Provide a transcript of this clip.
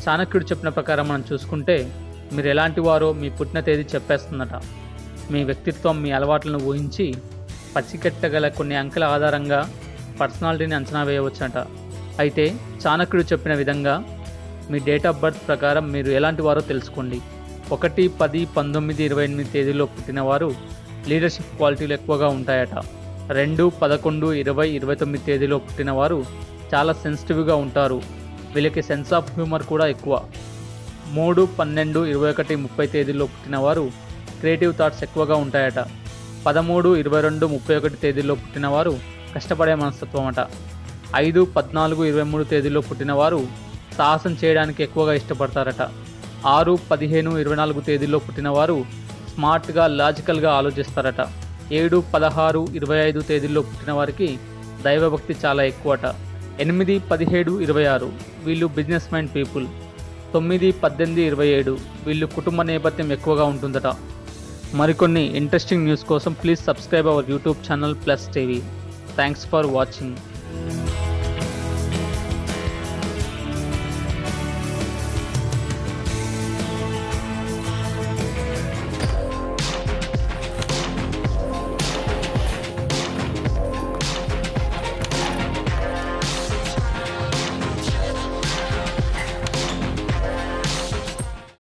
చాణక్యుడు చెప్పిన ప్రకారం మనం చూసుకుంటే మీరు ఎలాంటి వారో మీ పుట్టిన తేదీ చెప్పేస్తుందట మీ వ్యక్తిత్వం మీ అలవాట్లను ఊహించి పచ్చికెట్టగల కొన్ని అంకెల ఆధారంగా పర్సనాలిటీని అంచనా వేయవచ్చట అయితే చాణక్యుడు చెప్పిన విధంగా మీ డేట్ ఆఫ్ బర్త్ ప్రకారం మీరు ఎలాంటి వారో తెలుసుకోండి ఒకటి పది పంతొమ్మిది ఇరవై ఎనిమిది తేదీలో పుట్టినవారు లీడర్షిప్ క్వాలిటీలు ఎక్కువగా ఉంటాయట రెండు పదకొండు ఇరవై ఇరవై తొమ్మిది తేదీలో పుట్టినవారు చాలా సెన్సిటివ్గా ఉంటారు వీళ్ళకి సెన్స్ ఆఫ్ హ్యూమర్ కూడా ఎక్కువ మూడు పన్నెండు ఇరవై ఒకటి ముప్పై తేదీల్లో పుట్టినవారు క్రియేటివ్ థాట్స్ ఎక్కువగా ఉంటాయట పదమూడు ఇరవై రెండు ముప్పై ఒకటి తేదీల్లో పుట్టినవారు కష్టపడే మనస్తత్వం అట ఐదు పద్నాలుగు ఇరవై మూడు తేదీల్లో పుట్టినవారు సాహసం చేయడానికి ఎక్కువగా ఇష్టపడతారట ఆరు పదిహేను ఇరవై నాలుగు తేదీల్లో పుట్టినవారు స్మార్ట్గా లాజికల్గా ఆలోచిస్తారట ఏడు పదహారు ఇరవై ఐదు తేదీల్లో పుట్టిన వారికి దైవభక్తి చాలా ఎక్కువట ఎనిమిది పదిహేడు ఇరవై ఆరు వీళ్ళు బిజినెస్ మైండ్ పీపుల్ తొమ్మిది పద్దెనిమిది ఇరవై ఏడు వీళ్ళు కుటుంబ నేపథ్యం ఎక్కువగా ఉంటుందట మరికొన్ని ఇంట్రెస్టింగ్ న్యూస్ కోసం please subscribe our YouTube channel plus TV thanks for watching